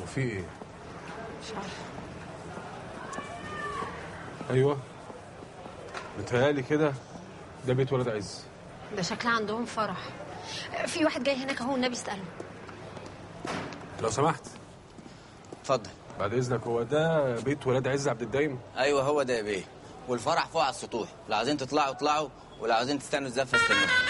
في ايه مش عارفه ايوه متهيألي كده ده بيت ولاد عز ده شكلها عندهم فرح في واحد جاي هناك اهو النبي اساله لو سمحت اتفضل بعد اذنك هو ده بيت ولاد عز عبد الدايم ايوه هو ده يا بيه والفرح فوق على السطوح لو عايزين تطلعوا اطلعوا ولو عايزين تستنوا الزفه استنوا